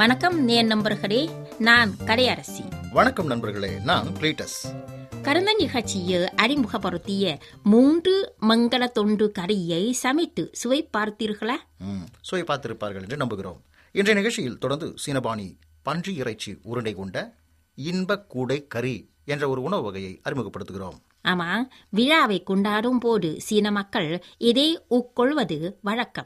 வணக்கம் நேர் நண்பர்களே நான் கடையரசி வணக்கம் நண்பர்களே நான் கிளீட்டஸ் கடந்த நிகழ்ச்சியில் அறிமுகப்படுத்திய மூன்று மங்கள தொண்டு கறியை சமைத்து சுவை பார்த்தீர்களா ம், சுவை பார்த்திருப்பார்கள் என்று நம்புகிறோம் இன்றைய நிகழ்ச்சியில் தொடர்ந்து சீனபாணி பன்றி இறைச்சி உருண்டை கொண்ட இன்பக் கூடை கறி என்ற ஒரு உணவு வகையை அறிமுகப்படுத்துகிறோம் ஆமா விழாவை கொண்டாடும் போது சீன மக்கள் இதை உட்கொள்வது வழக்கம்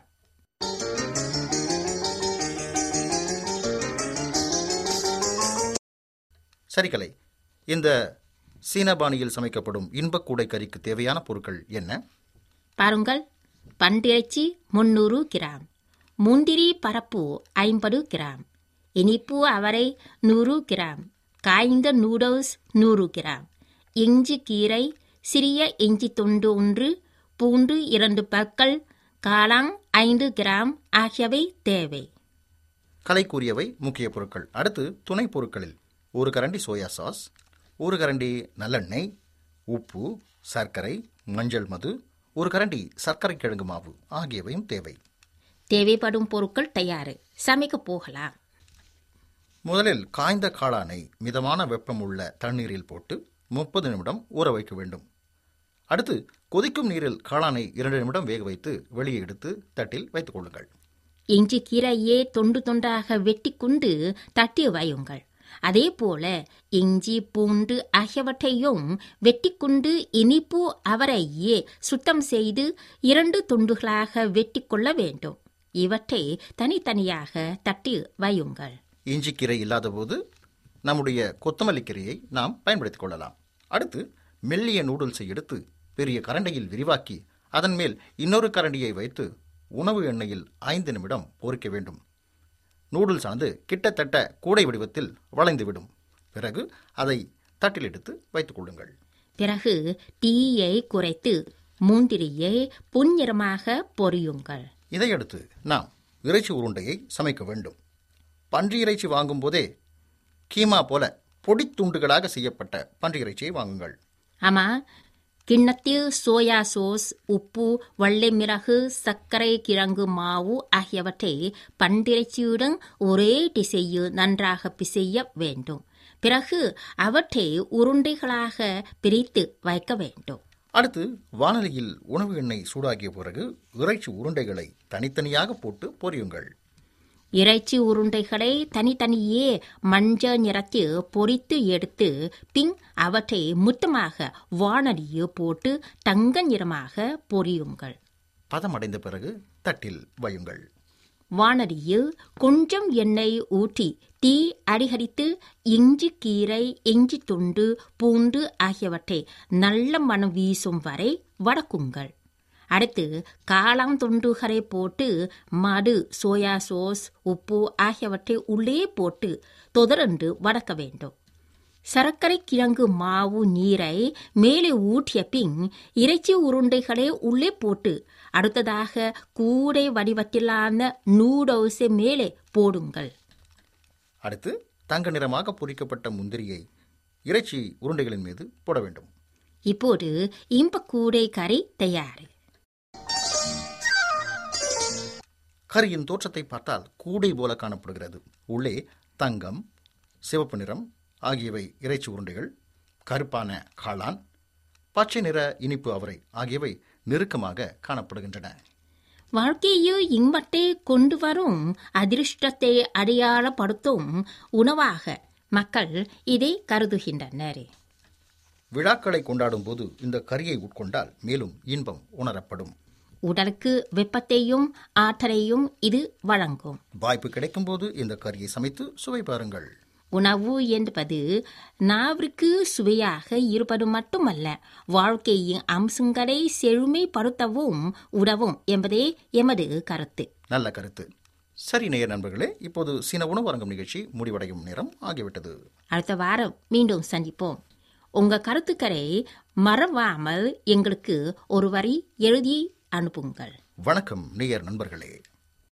சரி கலை இந்த சீனபாணியில் சமைக்கப்படும் இன்பக் கூடை கறிக்கு தேவையான பொருட்கள் என்ன பாருங்கள் பன்றிறைச்சி முன்னூறு கிராம் முந்திரி பரப்பு ஐம்பது கிராம் இனிப்பு அவரை நூறு கிராம் காய்ந்த நூடுல்ஸ் நூறு கிராம் இஞ்சி கீரை சிறிய இஞ்சி துண்டு ஒன்று பூண்டு இரண்டு பற்கள் காளான் ஐந்து கிராம் ஆகியவை தேவை கலை கூறியவை முக்கிய பொருட்கள் அடுத்து துணை பொருட்களில் ஒரு கரண்டி சோயா சாஸ் ஒரு கரண்டி நல்லெண்ணெய் உப்பு சர்க்கரை மஞ்சள் மது ஒரு கரண்டி சர்க்கரை கிழங்கு மாவு ஆகியவையும் தேவை தேவைப்படும் பொருட்கள் தயாரு சமைக்க போகலாம் முதலில் காய்ந்த காளானை மிதமான வெப்பம் உள்ள தண்ணீரில் போட்டு முப்பது நிமிடம் ஊற வைக்க வேண்டும் அடுத்து கொதிக்கும் நீரில் காளானை இரண்டு நிமிடம் வேக வைத்து வெளியே எடுத்து தட்டில் வைத்துக் கொள்ளுங்கள் இஞ்சி கீரையே தொண்டு தொண்டாக வெட்டி கொண்டு தட்டி வையுங்கள் அதே போல இஞ்சி பூண்டு ஆகியவற்றையும் வெட்டிக்கொண்டு இனிப்பு அவரையே சுத்தம் செய்து இரண்டு துண்டுகளாக வெட்டி கொள்ள வேண்டும் இவற்றை தனித்தனியாக தட்டி வையுங்கள் இஞ்சி கீரை இல்லாதபோது நம்முடைய கொத்தமல்லி கீரையை நாம் பயன்படுத்திக் கொள்ளலாம் அடுத்து மெல்லிய நூடுல்ஸை எடுத்து பெரிய கரண்டியில் விரிவாக்கி அதன் மேல் இன்னொரு கரண்டியை வைத்து உணவு எண்ணெயில் ஐந்து நிமிடம் பொரிக்க வேண்டும் நூடுல்ஸ் ஆனது கிட்டத்தட்ட கூடை வடிவத்தில் வளைந்துவிடும் பிறகு அதை தட்டில் எடுத்து வைத்துக் கொள்ளுங்கள் பிறகு தீயை குறைத்து முந்திரியை பொன்னிறமாக பொரியுங்கள் இதையடுத்து நாம் இறைச்சி உருண்டையை சமைக்க வேண்டும் பன்றி இறைச்சி வாங்கும் போதே கீமா போல பொடித் துண்டுகளாக செய்யப்பட்ட பன்றி இறைச்சியை வாங்குங்கள் ஆமா கிண்ணத்தில் சோயா சோஸ் உப்பு வெள்ளை மிளகு சர்க்கரை கிழங்கு மாவு ஆகியவற்றை பன்றிறைச்சியுடன் ஒரே திசையில் நன்றாக பிசைய வேண்டும் பிறகு அவற்றை உருண்டைகளாக பிரித்து வைக்க வேண்டும் அடுத்து வானலியில் உணவு எண்ணெய் சூடாகிய பிறகு இறைச்சி உருண்டைகளை தனித்தனியாக போட்டு பொரியுங்கள் இறைச்சி உருண்டைகளை தனித்தனியே மஞ்சள் நிறத்தில் பொரித்து எடுத்து பின் அவற்றை மொத்தமாக வானலியில் போட்டு தங்க நிறமாக பொரியுங்கள் பதமடைந்த பிறகு தட்டில் வையுங்கள் வானலியில் கொஞ்சம் எண்ணெய் ஊற்றி தீ அடிகரித்து இஞ்சி கீரை இஞ்சி துண்டு பூண்டு ஆகியவற்றை நல்ல மனம் வீசும் வரை வடக்குங்கள் அடுத்து காளான் துண்டுகளை போட்டு மடு சோயா சோஸ் உப்பு ஆகியவற்றை உள்ளே போட்டு தொடர்ந்து வடக்க வேண்டும் சர்க்கரை கிழங்கு மாவு நீரை மேலே ஊற்றிய பின் இறைச்சி உருண்டைகளை உள்ளே போட்டு அடுத்ததாக கூடை வடிவத்திலான நூடல்ஸை மேலே போடுங்கள் அடுத்து தங்க நிறமாக பொரிக்கப்பட்ட முந்திரியை இறைச்சி உருண்டைகளின் மீது போட வேண்டும் இப்போது இன்ப கூடை கறி தயார் கரியின் தோற்றத்தை பார்த்தால் கூடை போல காணப்படுகிறது உள்ளே தங்கம் சிவப்பு நிறம் ஆகியவை இறைச்சி உருண்டைகள் கருப்பான காளான் பச்சை நிற இனிப்பு அவரை ஆகியவை நெருக்கமாக காணப்படுகின்றன வாழ்க்கையில் இன்பத்தை கொண்டு வரும் அதிர்ஷ்டத்தை அடையாளப்படுத்தும் உணவாக மக்கள் இதை கருதுகின்றனர் விழாக்களை கொண்டாடும் போது இந்த கரியை உட்கொண்டால் மேலும் இன்பம் உணரப்படும் உடலுக்கு வெப்பத்தையும் ஆற்றலையும் இது வழங்கும் வாய்ப்பு கிடைக்கும்போது இந்த கரியை சமைத்து சுவை பாருங்கள் உணவு என்பது நாவிற்கு சுவையாக இருப்பது மட்டுமல்ல வாழ்க்கையின் அம்சங்களை செழுமைப்படுத்தவும் உதவும் என்பதே எமது கருத்து நல்ல கருத்து சரி நேயர் நண்பர்களே இப்போது சீன உணவு அரங்கம் நிகழ்ச்சி முடிவடையும் நேரம் ஆகிவிட்டது அடுத்த வாரம் மீண்டும் சந்திப்போம் உங்க கருத்துக்களை மறவாமல் எங்களுக்கு ஒரு வரி எழுதி அனுப்புங்கள் வணக்கம் நேயர் நண்பர்களே